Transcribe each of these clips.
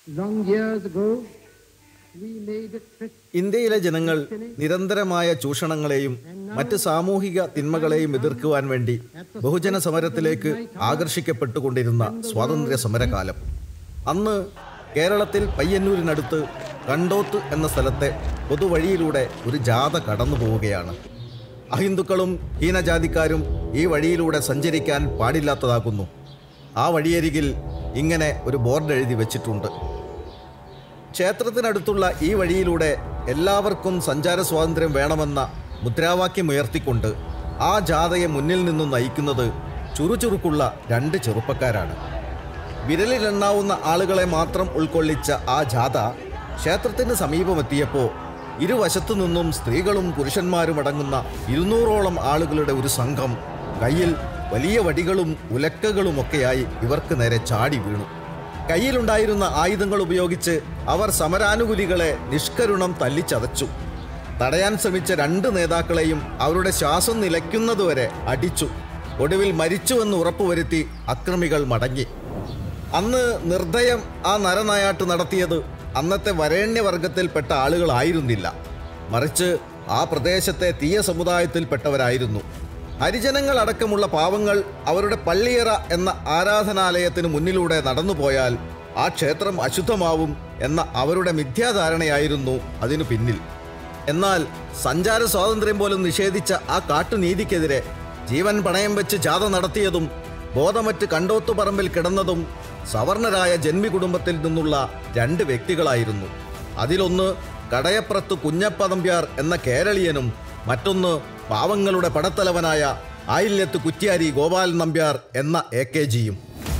Long years ago, we made a trip ഇന്ത്യയിലെ ജനങ്ങൾ നിരന്തരമായ ചൂഷണങ്ങളെയും മറ്റ് സാമൂഹിക തിന്മകളെയും എതിർക്കുവാൻ വേണ്ടി ബഹുജന സമരത്തിലേക്ക് ആകർഷിക്കപ്പെട്ടുകൊണ്ടിരുന്ന സ്വാതന്ത്ര്യ സമരകാലം അന്ന് കേരളത്തിൽ പയ്യന്നൂരിനടുത്ത് കണ്ടോത്ത് എന്ന സ്ഥലത്തെ പൊതുവഴിയിലൂടെ ഒരു ജാഥ കടന്നു പോവുകയാണ് അഹിന്ദുക്കളും ഹീനജാതിക്കാരും ഈ വഴിയിലൂടെ സഞ്ചരിക്കാൻ പാടില്ലാത്തതാകുന്നു ആ വഴിയരികിൽ ഇങ്ങനെ ഒരു ബോർഡ് എഴുതി വെച്ചിട്ടുണ്ട് ക്ഷേത്രത്തിനടുത്തുള്ള ഈ വഴിയിലൂടെ എല്ലാവർക്കും സഞ്ചാര സ്വാതന്ത്ര്യം വേണമെന്ന മുദ്രാവാക്യം ഉയർത്തിക്കൊണ്ട് ആ ജാഥയെ മുന്നിൽ നിന്നും നയിക്കുന്നത് ചുറുചുറുക്കുള്ള രണ്ട് ചെറുപ്പക്കാരാണ് വിരലിലെണ്ണാവുന്ന ആളുകളെ മാത്രം ഉൾക്കൊള്ളിച്ച ആ ജാഥ ക്ഷേത്രത്തിന് സമീപമെത്തിയപ്പോൾ ഇരുവശത്തു നിന്നും സ്ത്രീകളും പുരുഷന്മാരും അടങ്ങുന്ന ഇരുന്നൂറോളം ആളുകളുടെ ഒരു സംഘം കയ്യിൽ വലിയ വടികളും ഉലക്കകളുമൊക്കെയായി ഇവർക്ക് നേരെ ചാടി വീണു കയ്യിലുണ്ടായിരുന്ന ആയുധങ്ങൾ ഉപയോഗിച്ച് അവർ സമരാനുകൂലികളെ നിഷ്കരുണം തല്ലിച്ചതച്ചു തടയാൻ ശ്രമിച്ച രണ്ട് നേതാക്കളെയും അവരുടെ ശ്വാസം നിലയ്ക്കുന്നതുവരെ അടിച്ചു ഒടുവിൽ മരിച്ചുവെന്ന് ഉറപ്പുവരുത്തി അക്രമികൾ മടങ്ങി അന്ന് നിർദ്ദയം ആ നരനായാട്ട് നടത്തിയത് അന്നത്തെ വരേണ്യവർഗത്തിൽപ്പെട്ട ആളുകളായിരുന്നില്ല മറിച്ച് ആ പ്രദേശത്തെ തീയ സമുദായത്തിൽപ്പെട്ടവരായിരുന്നു ഹരിജനങ്ങൾ അടക്കമുള്ള പാവങ്ങൾ അവരുടെ പള്ളിയറ എന്ന ആരാധനാലയത്തിന് മുന്നിലൂടെ നടന്നുപോയാൽ ആ ക്ഷേത്രം അശുദ്ധമാവും എന്ന അവരുടെ മിഥ്യാധാരണയായിരുന്നു അതിനു പിന്നിൽ എന്നാൽ സഞ്ചാര സ്വാതന്ത്ര്യം പോലും നിഷേധിച്ച ആ കാട്ടുനീതിക്കെതിരെ ജീവൻ പണയം വെച്ച് ജാഥ നടത്തിയതും ബോധമറ്റ് കണ്ടോത്തുപറമ്പിൽ കിടന്നതും സവർണരായ ജന്മി കുടുംബത്തിൽ നിന്നുള്ള രണ്ട് വ്യക്തികളായിരുന്നു അതിലൊന്ന് കടയപ്രത്ത് കുഞ്ഞപ്പതമ്പ്യാർ എന്ന കേരളീയനും മറ്റൊന്ന് പാവങ്ങളുടെ പടത്തലവനായ ആയില്യത്ത് കുറ്റ്യാരി ഗോപാലൻ നമ്പ്യാർ എന്ന എ കെ ജിയും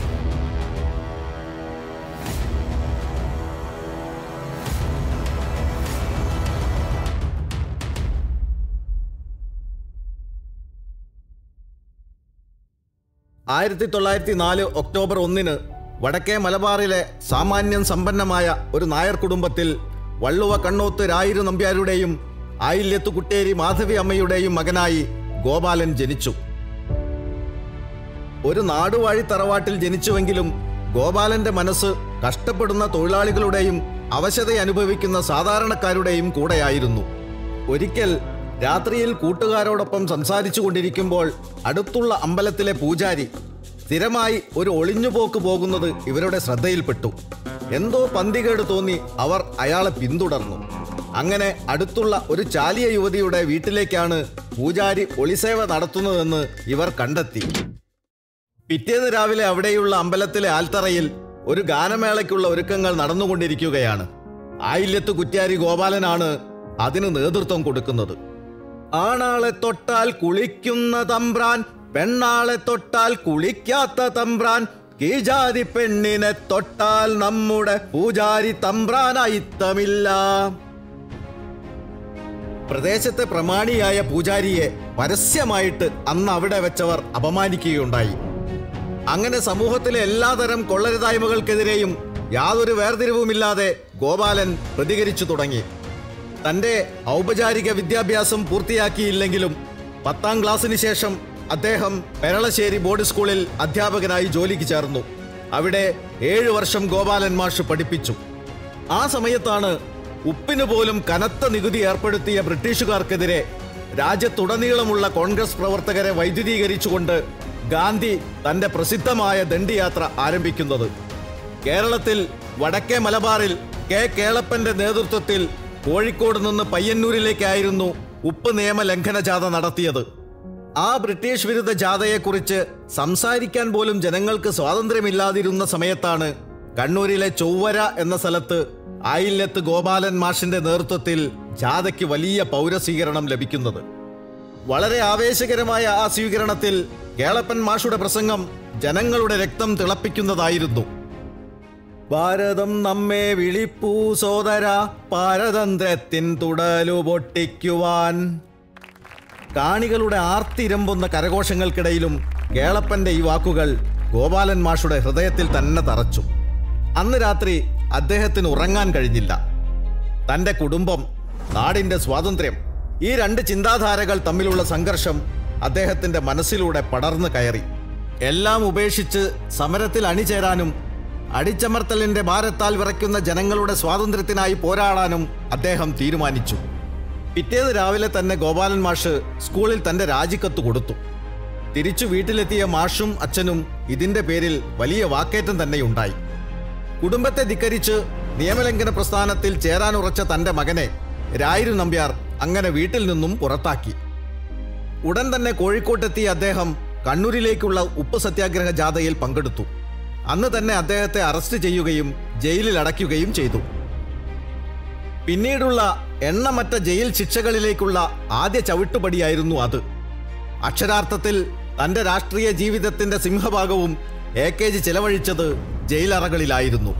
ആയിരത്തി തൊള്ളായിരത്തി നാല് ഒക്ടോബർ ഒന്നിന് വടക്കേ മലബാറിലെ സാമാന്യം സമ്പന്നമായ ഒരു നായർ കുടുംബത്തിൽ വള്ളുവ കണ്ണോത്ത് രായിരു നമ്പ്യാരുടെയും ആയില്യത്ത് കുട്ടേരി മാധവി അമ്മയുടെയും മകനായി ഗോപാലൻ ജനിച്ചു ഒരു നാടുവാഴി തറവാട്ടിൽ ജനിച്ചുവെങ്കിലും ഗോപാലന്റെ മനസ്സ് കഷ്ടപ്പെടുന്ന തൊഴിലാളികളുടെയും അവശത അനുഭവിക്കുന്ന സാധാരണക്കാരുടെയും കൂടെയായിരുന്നു ഒരിക്കൽ രാത്രിയിൽ കൂട്ടുകാരോടൊപ്പം സംസാരിച്ചു കൊണ്ടിരിക്കുമ്പോൾ അടുത്തുള്ള അമ്പലത്തിലെ പൂജാരി സ്ഥിരമായി ഒരു ഒളിഞ്ഞുപോക്ക് പോകുന്നത് ഇവരുടെ ശ്രദ്ധയിൽപ്പെട്ടു എന്തോ പന്തികേട് തോന്നി അവർ അയാളെ പിന്തുടർന്നു അങ്ങനെ അടുത്തുള്ള ഒരു ചാലിയ യുവതിയുടെ വീട്ടിലേക്കാണ് പൂജാരി ഒളിസേവ നടത്തുന്നതെന്ന് ഇവർ കണ്ടെത്തി പിറ്റേന്ന് രാവിലെ അവിടെയുള്ള അമ്പലത്തിലെ ആൽത്തറയിൽ ഒരു ഗാനമേളയ്ക്കുള്ള ഒരുക്കങ്ങൾ നടന്നുകൊണ്ടിരിക്കുകയാണ് ആയില്യത്ത് കുറ്റ്യാരി ഗോപാലനാണ് അതിന് നേതൃത്വം കൊടുക്കുന്നത് ആണാളെ തൊട്ടാൽ കുളിക്കുന്ന തമ്പ്രാൻ പെണ്ണാളെ തൊട്ടാൽ കുളിക്കാത്ത തമ്പ്രാൻ കീജാതി പെണ്ണിനെ തൊട്ടാൽ നമ്മുടെ പൂജാരി തമ്പ്രാനായിത്തമില്ല പ്രദേശത്തെ പ്രമാണിയായ പൂജാരിയെ പരസ്യമായിട്ട് അന്ന് അവിടെ വെച്ചവർ അപമാനിക്കുകയുണ്ടായി അങ്ങനെ സമൂഹത്തിലെ എല്ലാതരം കൊള്ളരുതായ്മകൾക്കെതിരെയും യാതൊരു വേർതിരിവുമില്ലാതെ ഗോപാലൻ പ്രതികരിച്ചു തുടങ്ങി തന്റെ ഔപചാരിക വിദ്യാഭ്യാസം പൂർത്തിയാക്കിയില്ലെങ്കിലും പത്താം ക്ലാസ്സിന് ശേഷം അദ്ദേഹം പെരളശ്ശേരി ബോർഡ് സ്കൂളിൽ അധ്യാപകനായി ജോലിക്ക് ചേർന്നു അവിടെ ഏഴു വർഷം ഗോപാലൻ മാഷ് പഠിപ്പിച്ചു ആ സമയത്താണ് ഉപ്പിന് പോലും കനത്ത നികുതി ഏർപ്പെടുത്തിയ ബ്രിട്ടീഷുകാർക്കെതിരെ രാജ്യത്തുടനീളമുള്ള കോൺഗ്രസ് പ്രവർത്തകരെ വൈദ്യുതീകരിച്ചുകൊണ്ട് ഗാന്ധി തന്റെ പ്രസിദ്ധമായ ദണ്ഡിയാത്ര ആരംഭിക്കുന്നത് കേരളത്തിൽ വടക്കേ മലബാറിൽ കെ കേളപ്പന്റെ നേതൃത്വത്തിൽ കോഴിക്കോട് നിന്ന് പയ്യന്നൂരിലേക്കായിരുന്നു ഉപ്പ് നിയമ ലംഘന ജാഥ നടത്തിയത് ആ ബ്രിട്ടീഷ് വിരുദ്ധ ജാഥയെക്കുറിച്ച് സംസാരിക്കാൻ പോലും ജനങ്ങൾക്ക് സ്വാതന്ത്ര്യമില്ലാതിരുന്ന സമയത്താണ് കണ്ണൂരിലെ ചൊവ്വര എന്ന സ്ഥലത്ത് ആയില്യത്ത് ഗോപാലൻ മാഷിന്റെ നേതൃത്വത്തിൽ ജാഥയ്ക്ക് വലിയ പൗരസ്വീകരണം ലഭിക്കുന്നത് വളരെ ആവേശകരമായ ആ സ്വീകരണത്തിൽ കേളപ്പൻ മാഷുടെ പ്രസംഗം ജനങ്ങളുടെ രക്തം തിളപ്പിക്കുന്നതായിരുന്നു ഭാരതം നമ്മെ വിളിപ്പൂ സോദര പാരതന്ത്ര്യത്തിൻ തുടലു പൊട്ടിക്കുവാൻ കാണികളുടെ ആർത്തിരമ്പുന്ന കരഘോഷങ്ങൾക്കിടയിലും കേളപ്പന്റെ ഈ വാക്കുകൾ ഗോപാലൻ മാഷുടെ ഹൃദയത്തിൽ തന്നെ തറച്ചു അന്ന് രാത്രി അദ്ദേഹത്തിന് ഉറങ്ങാൻ കഴിഞ്ഞില്ല തന്റെ കുടുംബം നാടിന്റെ സ്വാതന്ത്ര്യം ഈ രണ്ട് ചിന്താധാരകൾ തമ്മിലുള്ള സംഘർഷം അദ്ദേഹത്തിന്റെ മനസ്സിലൂടെ പടർന്നു കയറി എല്ലാം ഉപേക്ഷിച്ച് സമരത്തിൽ അണിചേരാനും അടിച്ചമർത്തലിന്റെ ഭാരത്താൽ വിറയ്ക്കുന്ന ജനങ്ങളുടെ സ്വാതന്ത്ര്യത്തിനായി പോരാടാനും അദ്ദേഹം തീരുമാനിച്ചു പിറ്റേത് രാവിലെ തന്നെ ഗോപാലൻ മാഷ് സ്കൂളിൽ തന്റെ രാജിക്കത്ത് കൊടുത്തു തിരിച്ചു വീട്ടിലെത്തിയ മാഷും അച്ഛനും ഇതിന്റെ പേരിൽ വലിയ വാക്കേറ്റം തന്നെയുണ്ടായി കുടുംബത്തെ ധിക്കരിച്ച് നിയമലംഘന പ്രസ്ഥാനത്തിൽ ചേരാനുറച്ച തന്റെ മകനെ രായിരു നമ്പ്യാർ അങ്ങനെ വീട്ടിൽ നിന്നും പുറത്താക്കി ഉടൻ തന്നെ കോഴിക്കോട്ടെത്തിയ അദ്ദേഹം കണ്ണൂരിലേക്കുള്ള ഉപ്പ് സത്യാഗ്രഹ ജാഥയിൽ പങ്കെടുത്തു അന്ന് തന്നെ അദ്ദേഹത്തെ അറസ്റ്റ് ചെയ്യുകയും ജയിലിൽ അടയ്ക്കുകയും ചെയ്തു പിന്നീടുള്ള എണ്ണമറ്റ ജയിൽ ശിക്ഷകളിലേക്കുള്ള ആദ്യ ചവിട്ടുപടിയായിരുന്നു അത് അക്ഷരാർത്ഥത്തിൽ തന്റെ രാഷ്ട്രീയ ജീവിതത്തിന്റെ സിംഹഭാഗവും എ കെ ജി ചെലവഴിച്ചത് ജയിലറകളിലായിരുന്നു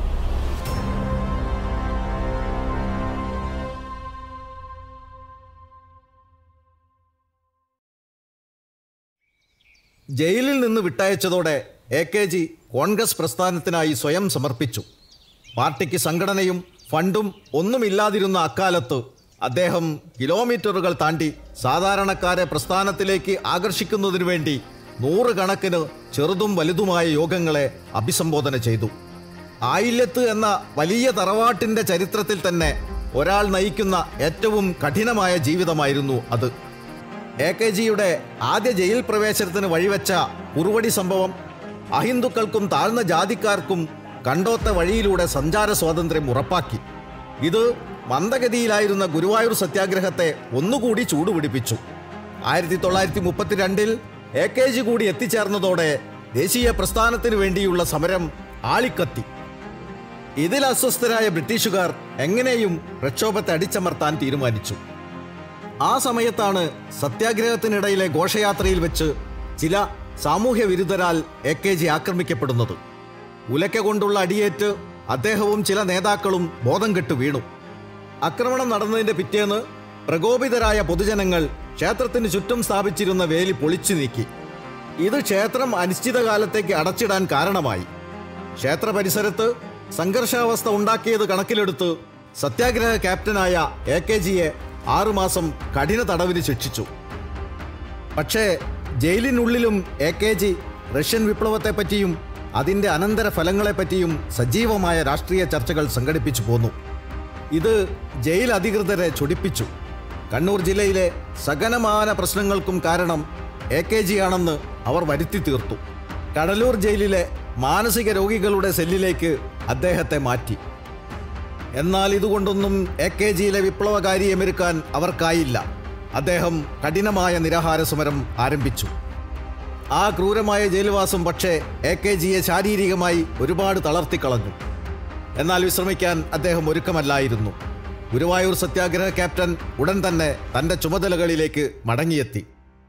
ജയിലിൽ നിന്ന് വിട്ടയച്ചതോടെ എ കെ ജി കോൺഗ്രസ് പ്രസ്ഥാനത്തിനായി സ്വയം സമർപ്പിച്ചു പാർട്ടിക്ക് സംഘടനയും ഫണ്ടും ഒന്നുമില്ലാതിരുന്ന അക്കാലത്ത് അദ്ദേഹം കിലോമീറ്ററുകൾ താണ്ടി സാധാരണക്കാരെ പ്രസ്ഥാനത്തിലേക്ക് ആകർഷിക്കുന്നതിനു വേണ്ടി നൂറുകണക്കിന് ചെറുതും വലുതുമായ യോഗങ്ങളെ അഭിസംബോധന ചെയ്തു ആയില്യത്ത് എന്ന വലിയ തറവാട്ടിന്റെ ചരിത്രത്തിൽ തന്നെ ഒരാൾ നയിക്കുന്ന ഏറ്റവും കഠിനമായ ജീവിതമായിരുന്നു അത് എ കെ ജിയുടെ ആദ്യ ജയിൽ പ്രവേശനത്തിന് വഴിവെച്ച കുറുവടി സംഭവം അഹിന്ദുക്കൾക്കും താഴ്ന്ന ജാതിക്കാർക്കും കണ്ടോത്ത വഴിയിലൂടെ സഞ്ചാര സ്വാതന്ത്ര്യം ഉറപ്പാക്കി ഇത് മന്ദഗതിയിലായിരുന്ന ഗുരുവായൂർ സത്യാഗ്രഹത്തെ ഒന്നുകൂടി ചൂടുപിടിപ്പിച്ചു ആയിരത്തി തൊള്ളായിരത്തി മുപ്പത്തിരണ്ടിൽ എ കെ ജി കൂടി എത്തിച്ചേർന്നതോടെ ദേശീയ പ്രസ്ഥാനത്തിനു വേണ്ടിയുള്ള സമരം ആളിക്കത്തി ഇതിൽ അസ്വസ്ഥരായ ബ്രിട്ടീഷുകാർ എങ്ങനെയും പ്രക്ഷോഭത്തെ അടിച്ചമർത്താൻ തീരുമാനിച്ചു ആ സമയത്താണ് സത്യാഗ്രഹത്തിനിടയിലെ ഘോഷയാത്രയിൽ വെച്ച് ചില സാമൂഹ്യ വിരുദ്ധരാൽ എ കെ ജി ആക്രമിക്കപ്പെടുന്നത് ഉലക്ക കൊണ്ടുള്ള അടിയേറ്റ് അദ്ദേഹവും ചില നേതാക്കളും ബോധം കെട്ട് വീണു ആക്രമണം നടന്നതിന്റെ പിറ്റേന്ന് പ്രകോപിതരായ പൊതുജനങ്ങൾ ക്ഷേത്രത്തിന് ചുറ്റും സ്ഥാപിച്ചിരുന്ന വേലി പൊളിച്ചു നീക്കി ഇത് ക്ഷേത്രം അനിശ്ചിതകാലത്തേക്ക് അടച്ചിടാൻ കാരണമായി ക്ഷേത്ര പരിസരത്ത് സംഘർഷാവസ്ഥ ഉണ്ടാക്കിയത് കണക്കിലെടുത്ത് സത്യാഗ്രഹ ക്യാപ്റ്റനായ എ കെ ജിയെ ആറുമാസം കഠിന തടവിന് ശിക്ഷിച്ചു പക്ഷേ ജയിലിനുള്ളിലും എ കെ ജി റഷ്യൻ വിപ്ലവത്തെപ്പറ്റിയും അതിൻ്റെ അനന്തര ഫലങ്ങളെപ്പറ്റിയും സജീവമായ രാഷ്ട്രീയ ചർച്ചകൾ സംഘടിപ്പിച്ചു പോന്നു ഇത് ജയിൽ അധികൃതരെ ചൊടിപ്പിച്ചു കണ്ണൂർ ജില്ലയിലെ സകലമാന പ്രശ്നങ്ങൾക്കും കാരണം എ കെ ജി ആണെന്ന് അവർ വരുത്തി തീർത്തു കടലൂർ ജയിലിലെ മാനസിക രോഗികളുടെ സെല്ലിലേക്ക് അദ്ദേഹത്തെ മാറ്റി എന്നാൽ ഇതുകൊണ്ടൊന്നും എ കെ ജിയിലെ വിപ്ലവകാരിയെ മെരുക്കാൻ അവർക്കായില്ല അദ്ദേഹം കഠിനമായ നിരാഹാര സമരം ആരംഭിച്ചു ആ ക്രൂരമായ ജയിൽവാസം പക്ഷേ എ കെ ജിയെ ശാരീരികമായി ഒരുപാട് തളർത്തിക്കളഞ്ഞു എന്നാൽ വിശ്രമിക്കാൻ അദ്ദേഹം ഒരുക്കമല്ലായിരുന്നു ഗുരുവായൂർ സത്യാഗ്രഹ ക്യാപ്റ്റൻ ഉടൻ തന്നെ തന്റെ ചുമതലകളിലേക്ക് മടങ്ങിയെത്തി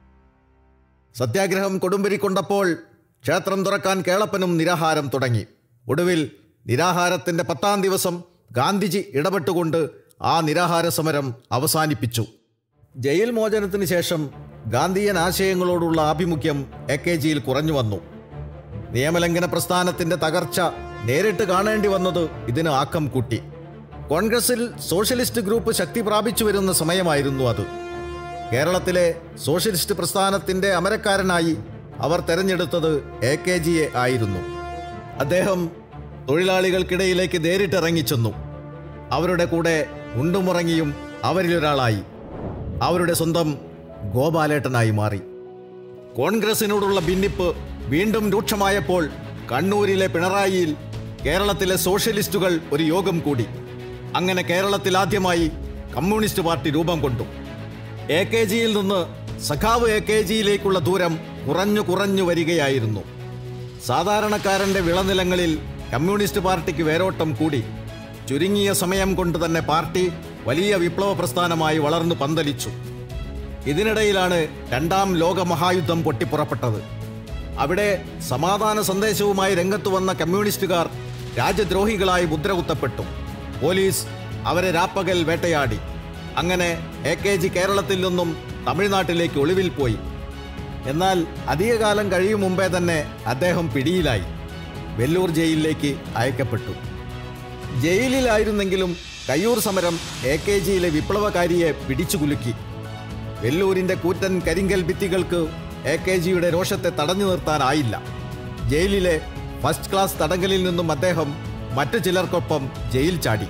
സത്യാഗ്രഹം കൊടുമ്പിരി കൊണ്ടപ്പോൾ ക്ഷേത്രം തുറക്കാൻ കേളപ്പനും നിരാഹാരം തുടങ്ങി ഒടുവിൽ നിരാഹാരത്തിന്റെ പത്താം ദിവസം ഗാന്ധിജി ഇടപെട്ടുകൊണ്ട് ആ നിരാഹാര സമരം അവസാനിപ്പിച്ചു ജയിൽ മോചനത്തിന് ശേഷം ഗാന്ധിയൻ ആശയങ്ങളോടുള്ള ആഭിമുഖ്യം എ കെ ജിയിൽ കുറഞ്ഞു വന്നു നിയമലംഘന പ്രസ്ഥാനത്തിന്റെ തകർച്ച നേരിട്ട് കാണേണ്ടി വന്നത് ഇതിന് ആക്കം കൂട്ടി കോൺഗ്രസിൽ സോഷ്യലിസ്റ്റ് ഗ്രൂപ്പ് ശക്തി പ്രാപിച്ചു വരുന്ന സമയമായിരുന്നു അത് കേരളത്തിലെ സോഷ്യലിസ്റ്റ് പ്രസ്ഥാനത്തിന്റെ അമരക്കാരനായി അവർ തെരഞ്ഞെടുത്തത് എ കെ ജിയെ ആയിരുന്നു അദ്ദേഹം തൊഴിലാളികൾക്കിടയിലേക്ക് നേരിട്ടിറങ്ങിച്ചെന്നു അവരുടെ കൂടെ ഉണ്ടുമുറങ്ങിയും അവരിലൊരാളായി അവരുടെ സ്വന്തം ഗോപാലേട്ടനായി മാറി കോൺഗ്രസിനോടുള്ള ഭിന്നിപ്പ് വീണ്ടും രൂക്ഷമായപ്പോൾ കണ്ണൂരിലെ പിണറായിയിൽ കേരളത്തിലെ സോഷ്യലിസ്റ്റുകൾ ഒരു യോഗം കൂടി അങ്ങനെ കേരളത്തിൽ ആദ്യമായി കമ്മ്യൂണിസ്റ്റ് പാർട്ടി രൂപം കൊണ്ടു എ കെ ജിയിൽ നിന്ന് സഖാവ് എ കെ ജിയിലേക്കുള്ള ദൂരം കുറഞ്ഞു കുറഞ്ഞു വരികയായിരുന്നു സാധാരണക്കാരന്റെ വിളനിലങ്ങളിൽ കമ്മ്യൂണിസ്റ്റ് പാർട്ടിക്ക് വേരോട്ടം കൂടി ചുരുങ്ങിയ സമയം കൊണ്ട് തന്നെ പാർട്ടി വലിയ വിപ്ലവ പ്രസ്ഥാനമായി വളർന്നു പന്തലിച്ചു ഇതിനിടയിലാണ് രണ്ടാം ലോക മഹായുദ്ധം പൊട്ടിപ്പുറപ്പെട്ടത് അവിടെ സമാധാന സന്ദേശവുമായി രംഗത്ത് വന്ന കമ്മ്യൂണിസ്റ്റുകാർ രാജ്യദ്രോഹികളായി മുദ്രകുത്തപ്പെട്ടു പോലീസ് അവരെ രാപ്പകൽ വേട്ടയാടി അങ്ങനെ എ കെ ജി കേരളത്തിൽ നിന്നും തമിഴ്നാട്ടിലേക്ക് ഒളിവിൽ പോയി എന്നാൽ അധികകാലം കഴിയും മുമ്പേ തന്നെ അദ്ദേഹം പിടിയിലായി വെല്ലൂർ ജയിലിലേക്ക് അയക്കപ്പെട്ടു ജയിലിലായിരുന്നെങ്കിലും കയ്യൂർ സമരം എ കെ ജിയിലെ വിപ്ലവകാരിയെ പിടിച്ചുകുലുക്കി വെല്ലൂരിന്റെ കൂറ്റൻ കരിങ്കൽ ഭിത്തികൾക്ക് എ കെ ജിയുടെ രോഷത്തെ തടഞ്ഞു നിർത്താനായില്ല ജയിലിലെ ഫസ്റ്റ് ക്ലാസ് തടങ്കലിൽ നിന്നും അദ്ദേഹം മറ്റു ചിലർക്കൊപ്പം ജയിൽ ചാടി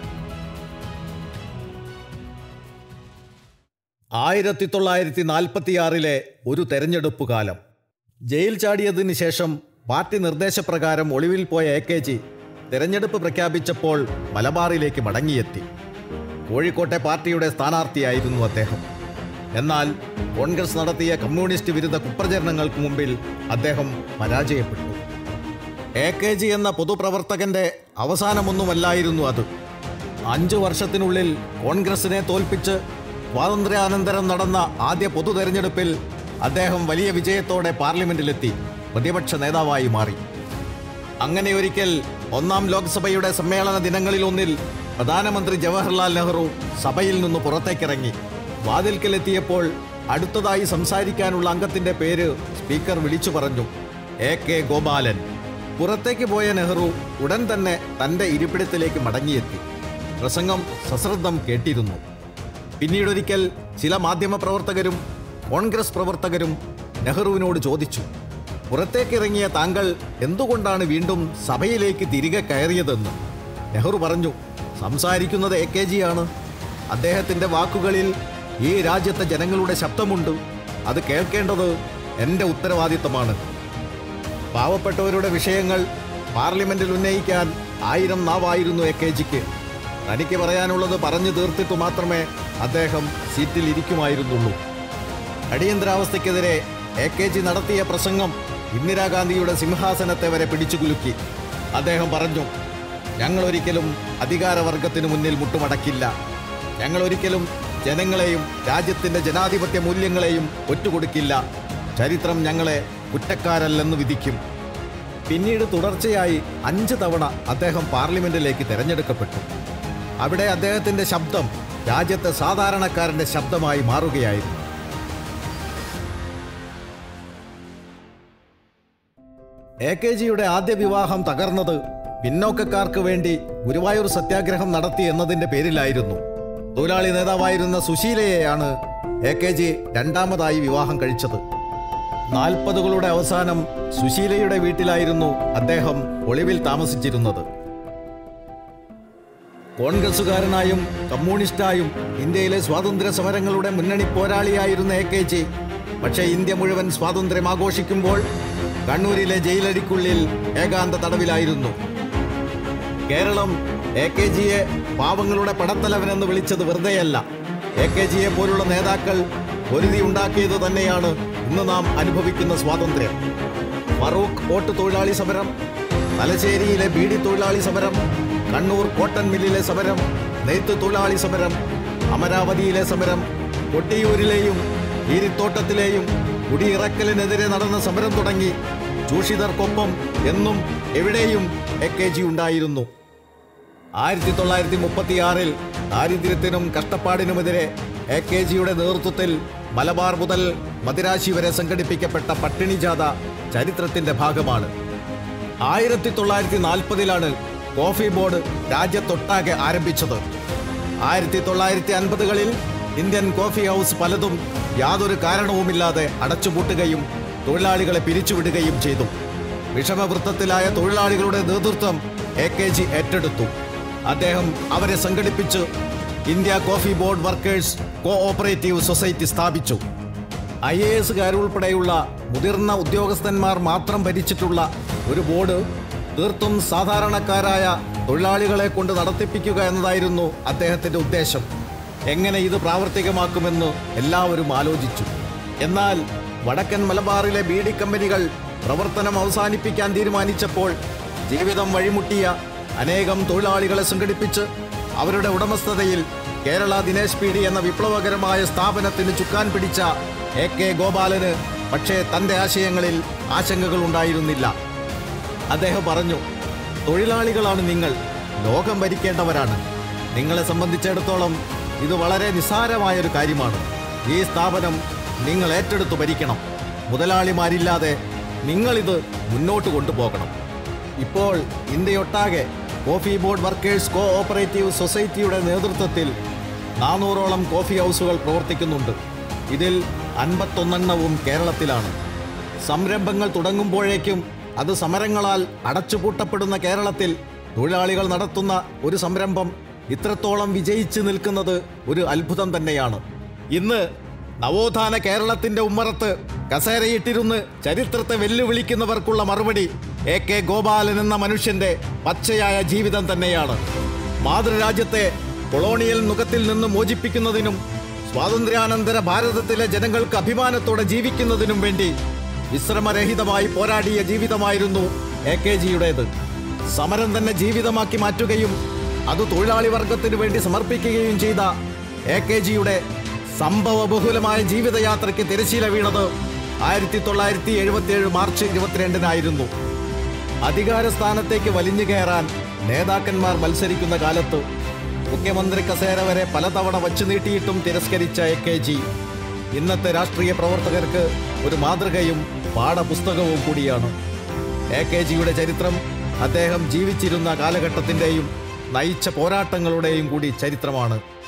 ആയിരത്തി തൊള്ളായിരത്തി നാൽപ്പത്തിയാറിലെ ഒരു തെരഞ്ഞെടുപ്പ് കാലം ജയിൽ ചാടിയതിന് ശേഷം പാർട്ടി നിർദ്ദേശപ്രകാരം ഒളിവിൽ പോയ എ കെ ജി തെരഞ്ഞെടുപ്പ് പ്രഖ്യാപിച്ചപ്പോൾ മലബാറിലേക്ക് മടങ്ങിയെത്തി കോഴിക്കോട്ടെ പാർട്ടിയുടെ സ്ഥാനാർത്ഥിയായിരുന്നു അദ്ദേഹം എന്നാൽ കോൺഗ്രസ് നടത്തിയ കമ്മ്യൂണിസ്റ്റ് വിരുദ്ധ കുപ്രചരണങ്ങൾക്ക് മുമ്പിൽ അദ്ദേഹം പരാജയപ്പെട്ടു എ കെ ജി എന്ന പൊതുപ്രവർത്തകന്റെ അവസാനമൊന്നുമല്ലായിരുന്നു അത് അഞ്ചു വർഷത്തിനുള്ളിൽ കോൺഗ്രസിനെ തോൽപ്പിച്ച് സ്വാതന്ത്ര്യാനന്തരം നടന്ന ആദ്യ പൊതു തെരഞ്ഞെടുപ്പിൽ അദ്ദേഹം വലിയ വിജയത്തോടെ പാർലമെന്റിലെത്തി പ്രതിപക്ഷ നേതാവായി മാറി അങ്ങനെ ഒരിക്കൽ ഒന്നാം ലോക്സഭയുടെ സമ്മേളന ദിനങ്ങളിലൊന്നിൽ പ്രധാനമന്ത്രി ജവഹർലാൽ നെഹ്റു സഭയിൽ നിന്ന് പുറത്തേക്കിറങ്ങി വാതിൽക്കലെത്തിയപ്പോൾ അടുത്തതായി സംസാരിക്കാനുള്ള അംഗത്തിന്റെ പേര് സ്പീക്കർ വിളിച്ചു പറഞ്ഞു എ കെ ഗോപാലൻ പുറത്തേക്ക് പോയ നെഹ്റു ഉടൻ തന്നെ തന്റെ ഇരിപ്പിടത്തിലേക്ക് മടങ്ങിയെത്തി പ്രസംഗം സശ്രദ്ധം കേട്ടിരുന്നു പിന്നീടൊരിക്കൽ ചില മാധ്യമപ്രവർത്തകരും കോൺഗ്രസ് പ്രവർത്തകരും നെഹ്റുവിനോട് ചോദിച്ചു പുറത്തേക്കിറങ്ങിയ താങ്കൾ എന്തുകൊണ്ടാണ് വീണ്ടും സഭയിലേക്ക് തിരികെ കയറിയതെന്ന് നെഹ്റു പറഞ്ഞു സംസാരിക്കുന്നത് എ കെ ജിയാണ് അദ്ദേഹത്തിൻ്റെ വാക്കുകളിൽ ഈ രാജ്യത്തെ ജനങ്ങളുടെ ശബ്ദമുണ്ട് അത് കേൾക്കേണ്ടത് എൻ്റെ ഉത്തരവാദിത്തമാണ് പാവപ്പെട്ടവരുടെ വിഷയങ്ങൾ പാർലമെന്റിൽ ഉന്നയിക്കാൻ ആയിരം നാവായിരുന്നു എ കെ ജിക്ക് തനിക്ക് പറയാനുള്ളത് പറഞ്ഞു തീർത്തിട്ട് മാത്രമേ അദ്ദേഹം സീറ്റിൽ ഇരിക്കുമായിരുന്നുള്ളൂ അടിയന്തരാവസ്ഥയ്ക്കെതിരെ എ കെ ജി നടത്തിയ പ്രസംഗം ഇന്ദിരാഗാന്ധിയുടെ സിംഹാസനത്തെ വരെ പിടിച്ചുകുലുക്കി അദ്ദേഹം പറഞ്ഞു ഞങ്ങൾ ഒരിക്കലും അധികാരവർഗത്തിന് മുന്നിൽ മുട്ടുമടക്കില്ല ഞങ്ങൾ ഒരിക്കലും ജനങ്ങളെയും രാജ്യത്തിന്റെ ജനാധിപത്യ മൂല്യങ്ങളെയും ഒറ്റുകൊടുക്കില്ല ചരിത്രം ഞങ്ങളെ കുറ്റക്കാരല്ലെന്ന് വിധിക്കും പിന്നീട് തുടർച്ചയായി അഞ്ച് തവണ അദ്ദേഹം പാർലമെന്റിലേക്ക് തെരഞ്ഞെടുക്കപ്പെട്ടു അവിടെ അദ്ദേഹത്തിന്റെ ശബ്ദം രാജ്യത്തെ സാധാരണക്കാരന്റെ ശബ്ദമായി മാറുകയായിരുന്നു എ കെ ജിയുടെ ആദ്യ വിവാഹം തകർന്നത് പിന്നോക്കക്കാർക്ക് വേണ്ടി ഗുരുവായൂർ സത്യാഗ്രഹം നടത്തി എന്നതിന്റെ പേരിലായിരുന്നു തൊഴിലാളി നേതാവായിരുന്ന സുശീലയെയാണ് എ കെ ജി രണ്ടാമതായി വിവാഹം കഴിച്ചത് നാൽപ്പതുകളുടെ അവസാനം സുശീലയുടെ വീട്ടിലായിരുന്നു അദ്ദേഹം ഒളിവിൽ താമസിച്ചിരുന്നത് കോൺഗ്രസുകാരനായും കമ്മ്യൂണിസ്റ്റായും ഇന്ത്യയിലെ സ്വാതന്ത്ര്യ സമരങ്ങളുടെ മുന്നണി പോരാളിയായിരുന്ന എ കെ ജി പക്ഷേ ഇന്ത്യ മുഴുവൻ സ്വാതന്ത്ര്യം ആഘോഷിക്കുമ്പോൾ കണ്ണൂരിലെ ജയിലടിക്കുള്ളിൽ ഏകാന്ത തടവിലായിരുന്നു കേരളം എ കെ ജിയെ പാവങ്ങളുടെ പടത്തലവനെന്ന് വിളിച്ചത് വെറുതെയല്ല എ കെ ജിയെ പോലുള്ള നേതാക്കൾ ഒരുതി ഉണ്ടാക്കിയത് തന്നെയാണ് ഇന്ന് നാം അനുഭവിക്കുന്ന സ്വാതന്ത്ര്യം ഫറൂഖ് ഓട്ട് തൊഴിലാളി സമരം തലശ്ശേരിയിലെ ബീഡി തൊഴിലാളി സമരം കണ്ണൂർ കോട്ടൺ മില്ലിലെ സമരം നെയ്ത്ത് തൊഴിലാളി സമരം അമരാവതിയിലെ സമരം കൊട്ടിയൂരിലെയും ഈരിത്തോട്ടത്തിലെയും കുടിയിറക്കലിനെതിരെ നടന്ന സമരം തുടങ്ങി ചൂഷിതർക്കൊപ്പം എന്നും എവിടെയും എ കെ ജി ഉണ്ടായിരുന്നു ആയിരത്തി തൊള്ളായിരത്തി മുപ്പത്തിയാറിൽ ദാരിദ്ര്യത്തിനും കഷ്ടപ്പാടിനുമെതിരെ എ കെ ജിയുടെ നേതൃത്വത്തിൽ മലബാർ മുതൽ മദിരാശി വരെ സംഘടിപ്പിക്കപ്പെട്ട പട്ടിണി ജാഥ ചരിത്രത്തിന്റെ ഭാഗമാണ് ആയിരത്തി തൊള്ളായിരത്തി നാൽപ്പതിലാണ് കോഫി ബോർഡ് രാജ്യത്തൊട്ടാകെ ആരംഭിച്ചത് ആയിരത്തി തൊള്ളായിരത്തി അൻപതുകളിൽ ഇന്ത്യൻ കോഫി ഹൗസ് പലതും യാതൊരു കാരണവുമില്ലാതെ അടച്ചുപൂട്ടുകയും തൊഴിലാളികളെ പിരിച്ചുവിടുകയും ചെയ്തു വിഷമവൃത്തത്തിലായ തൊഴിലാളികളുടെ നേതൃത്വം എ കെ ജി ഏറ്റെടുത്തു അദ്ദേഹം അവരെ സംഘടിപ്പിച്ച് India coffee board workers cooperative society സ്ഥാപിച്ചു ഐ എ എസുകാരുൾപ്പെടെയുള്ള മുതിർന്ന ഉദ്യോഗസ്ഥന്മാർ മാത്രം ഭരിച്ചിട്ടുള്ള ഒരു ബോർഡ് തീർത്തും സാധാരണക്കാരായ തൊഴിലാളികളെ കൊണ്ട് നടത്തിപ്പിക്കുക എന്നതായിരുന്നു അദ്ദേഹത്തിന്റെ ഉദ്ദേശം എങ്ങനെ ഇത് പ്രാവർത്തികമാക്കുമെന്ന് എല്ലാവരും ആലോചിച്ചു എന്നാൽ വടക്കൻ മലബാറിലെ ബീഡി കമ്പനികൾ പ്രവർത്തനം അവസാനിപ്പിക്കാൻ തീരുമാനിച്ചപ്പോൾ ജീവിതം വഴിമുട്ടിയ അനേകം തൊഴിലാളികളെ സംഘടിപ്പിച്ച് അവരുടെ ഉടമസ്ഥതയിൽ കേരള ദിനേശ് പീഡി എന്ന വിപ്ലവകരമായ സ്ഥാപനത്തിന് ചുക്കാൻ പിടിച്ച എ കെ ഗോപാലന് പക്ഷേ തന്റെ ആശയങ്ങളിൽ ആശങ്കകൾ ഉണ്ടായിരുന്നില്ല അദ്ദേഹം പറഞ്ഞു തൊഴിലാളികളാണ് നിങ്ങൾ ലോകം ഭരിക്കേണ്ടവരാണ് നിങ്ങളെ സംബന്ധിച്ചിടത്തോളം ഇത് വളരെ നിസ്സാരമായൊരു കാര്യമാണ് ഈ സ്ഥാപനം നിങ്ങൾ ഏറ്റെടുത്ത് ഭരിക്കണം മുതലാളിമാരില്ലാതെ നിങ്ങളിത് മുന്നോട്ട് കൊണ്ടുപോകണം ഇപ്പോൾ ഇന്ത്യയൊട്ടാകെ coffee board workers cooperative സൊസൈറ്റിയുടെ നേതൃത്വത്തിൽ നാനൂറോളം കോഫി ഹൗസുകൾ പ്രവർത്തിക്കുന്നുണ്ട് ഇതിൽ അൻപത്തൊന്നെണ്ണവും കേരളത്തിലാണ് സംരംഭങ്ങൾ തുടങ്ങുമ്പോഴേക്കും അത് സമരങ്ങളാൽ അടച്ചുപൂട്ടപ്പെടുന്ന കേരളത്തിൽ തൊഴിലാളികൾ നടത്തുന്ന ഒരു സംരംഭം ഇത്രത്തോളം വിജയിച്ചു നിൽക്കുന്നത് ഒരു അത്ഭുതം തന്നെയാണ് ഇന്ന് നവോത്ഥാന കേരളത്തിന്റെ ഉമ്മറത്ത് കസേരയിട്ടിരുന്ന് ചരിത്രത്തെ വെല്ലുവിളിക്കുന്നവർക്കുള്ള മറുപടി എ കെ ഗോപാലൻ എന്ന മനുഷ്യന്റെ പച്ചയായ ജീവിതം തന്നെയാണ് മാതൃരാജ്യത്തെ കൊളോണിയൽ നുഖത്തിൽ നിന്ന് മോചിപ്പിക്കുന്നതിനും സ്വാതന്ത്ര്യാനന്തര ഭാരതത്തിലെ ജനങ്ങൾക്ക് അഭിമാനത്തോടെ ജീവിക്കുന്നതിനും വേണ്ടി വിശ്രമരഹിതമായി പോരാടിയ ജീവിതമായിരുന്നു എ കെ ജിയുടേത് സമരം തന്നെ ജീവിതമാക്കി മാറ്റുകയും അത് തൊഴിലാളി വർഗത്തിനു വേണ്ടി സമർപ്പിക്കുകയും ചെയ്ത എ കെ ജിയുടെ സംഭവബഹുലമായ ജീവിതയാത്രയ്ക്ക് തിരശീല വീണത് ആയിരത്തി തൊള്ളായിരത്തി എഴുപത്തിയേഴ് മാർച്ച് ഇരുപത്തിരണ്ടിനായിരുന്നു അധികാര സ്ഥാനത്തേക്ക് വലിഞ്ഞു കയറാൻ നേതാക്കന്മാർ മത്സരിക്കുന്ന കാലത്ത് മുഖ്യമന്ത്രി കസേര വരെ പലതവണ വച്ചു നീട്ടിയിട്ടും തിരസ്കരിച്ച എ കെ ജി ഇന്നത്തെ രാഷ്ട്രീയ പ്രവർത്തകർക്ക് ഒരു മാതൃകയും പാഠപുസ്തകവും കൂടിയാണ് എ കെ ജിയുടെ ചരിത്രം അദ്ദേഹം ജീവിച്ചിരുന്ന കാലഘട്ടത്തിൻ്റെയും നയിച്ച പോരാട്ടങ്ങളുടെയും കൂടി ചരിത്രമാണ്